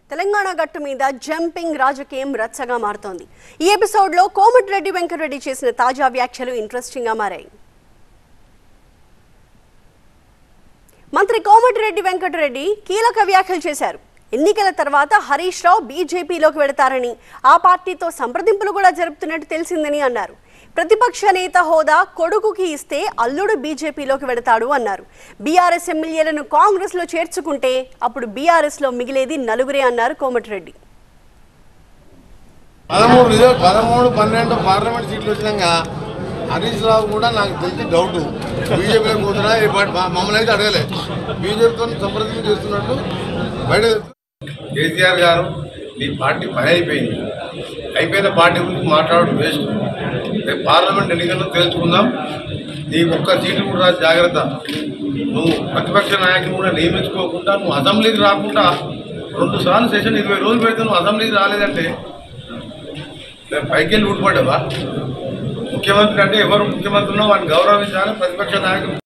తెలంగాణ గట్టు మీద జంపింగ్ రాజకీయం రచ్చగా మారుతోంది ఈ ఎపిసోడ్లో కోమటిరెడ్డి వెంకటరెడ్డి చేసిన తాజా వ్యాఖ్యలు ఇంట్రెస్టింగ్గా మారాయి మంత్రి కోమటిరెడ్డి వెంకటరెడ్డి కీలక వ్యాఖ్యలు చేశారు ఎన్నికల తర్వాత హరీష్ రావు బీజేపీలోకి వెళతారని ఆ పార్టీతో సంప్రదింపులు కూడా జరుపుతున్నట్టు తెలిసిందని అన్నారు ప్రతిపక్ష నేత హోదా కొడుకుకి ఇస్తే అల్లుడు బీజేపీలోకి వెళతాడు అన్నారు బీఆర్ఎస్ ఎమ్మెల్యేలను కాంగ్రెస్లో చేర్చుకుంటే అప్పుడు బీఆర్ఎస్లో మిగిలేది నలుగురే అన్నారు కోమటిరెడ్డి పదమూడు రిజర్వ్ పదమూడు పన్నెండు పార్లమెంట్ సీట్లు వచ్చినాక హరీష్ రావు కూడా నాకు తెలిసి డౌట్ బీజేపీలో పోతున్నా ఈ పార్టీ మా- మమ్మల్ని అయితే అడగలే బీజేపీతో సంప్రదింపు చేస్తున్నట్టు బయట కేసీఆర్ గారు నీ పార్టీ పని అయిపోయింది అయిపోయిన పార్టీ గురించి మాట్లాడడం వేస్ట్ రేపు పార్లమెంట్ ఎన్నికల్లో తేల్చుకుందాం నీ ఒక్క సీటు కూడా రాదు, జాగ్రత్త నువ్వు ప్రతిపక్ష నాయకుని కూడా నియమించుకోకుండా నువ్వు అసెంబ్లీకి రాకుండా రెండు సార్లు సెషన్ ఇరవై రోజులు పెడితే నువ్వు అసెంబ్లీకి రాలేదంటే రేపు పైకి వెళ్ళి ఊడిపడ్డావా ముఖ్యమంత్రి అంటే ఎవరు ముఖ్యమంత్రి ఉన్నా వాడిని గౌరవించాలి ప్రతిపక్ష నాయకులు